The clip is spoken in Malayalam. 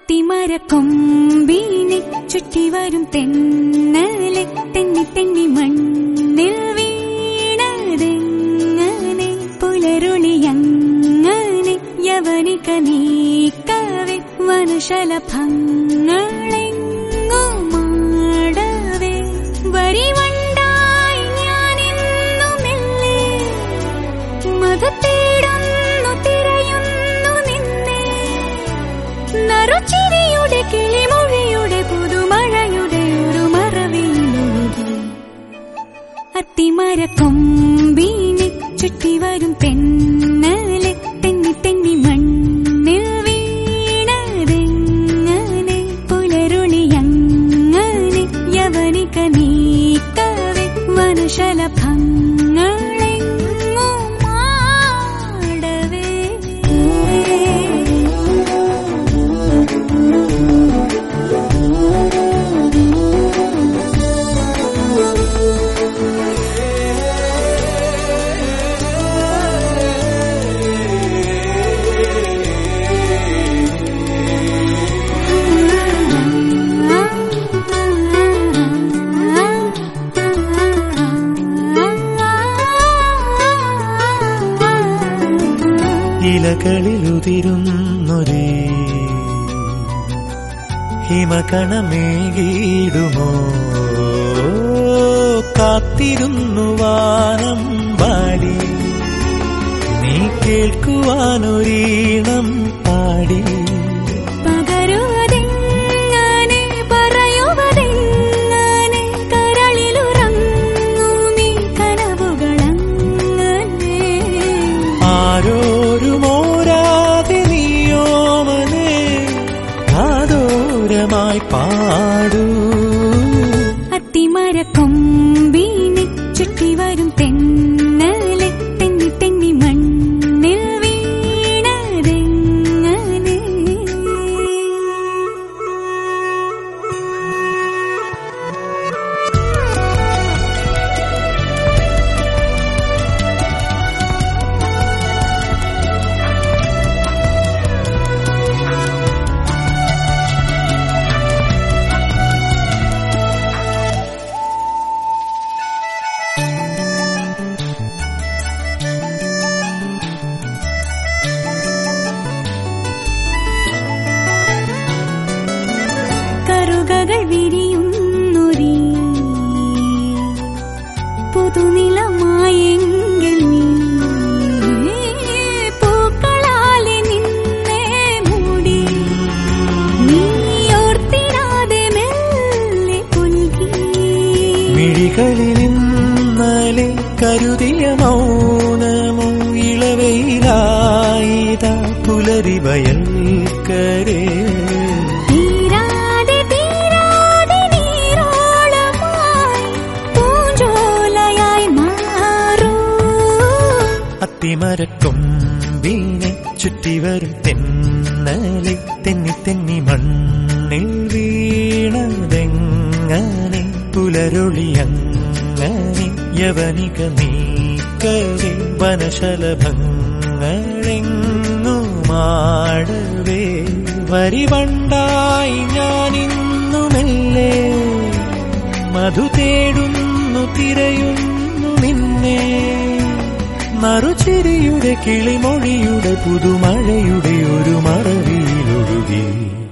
അത്തിമര കൊമ്പീനെ ചുറ്റി വരും തെന്നലെ തെന്നി തെന്നി മണ്ണിൽ വീണതെങ്ങനെ പുലരുളിയങ്ങനെ യവനിക നീക്കവെ വനശലഭങ്ങളെങ്ങുമാടവേ വരിവണ്ടായി ഞാനെന്നുമെല്ലേ മത തേടുന്നു തിരയുന്നു നിന്നെ നറുചിരിയുടെ കിളിമൊഴിയുടെ പുതുമഴയുടെ ഒരു മറവിയിലൊഴുകി അത്തിമര കൊമ്പീനെ ചുറ്റി വരും തെന്നലെ തെന്നി തെന്നി മണ്ണിൽ വീണതെങ്ങനെ പുലരുളിയങ്ങനെ യവനിക നീക്കവെ വനശലഭങ്ങളെങ്ങുമാടവേ ഇലകളിലുതിരുന്നൊരേ ഹിമകണമേകിടുമോ കാത്തിരുന്നു വാനം പാടി നീ കേൾക്കുവാനൊരീണം പാടി പകരുവതെങ്ങനെ പറയുവതെങ്ങനെ കരളിലുറങ്ങൂ നീ കനവുകളങ്ങനെ ആരോരുമോരാതെ നീയോമനെ കാതോരമായി പാടൂ അത്തിമര കൊമ്പീനെ ചുറ്റി വരും തെന്നലെ തെന്നി തെന്നി മണ്ണിൽ വീണതെങ്ങനെ കറുകകൾ വിരിയുന്നൊരീ പുതുനിലമായെങ്കിൽ നീ പൂക്കളാലെ നിന്നെ മൂടി നീ ഓർത്തിരാതെ മെല്ലെ പുൽകി മിഴികളിൽ ഇന്നലെ കരുതിയ മൗനമോ ഇളവയിലായിത പുലരി വയൽക്കരേ തീരാതെ തീരാതെ നീരോളമായി പൂഞ്ചോലയായി മാറൂ അത്തിമരക്കൊമ്പിനെ ചുറ്റിവരും തെന്നലെ തെന്നി തെന്നി മണ്ണിൽ വീണതെങ്ങനെ പുലരൊളിയങ്ങനെ യവനിക നീക്കവേ വനശലഭങ്ങളെങ്ങുമാടവേ വരിവണ്ടായി ഞാനിന്നുമെല്ലേ മധു തേടുന്നു തിരയുന്നു നിന്നെ നറുചിരിയുടെ കിളിമൊഴിയുടെ പുതുമഴയുടെ ഒരു മറവിയിലൊഴുകി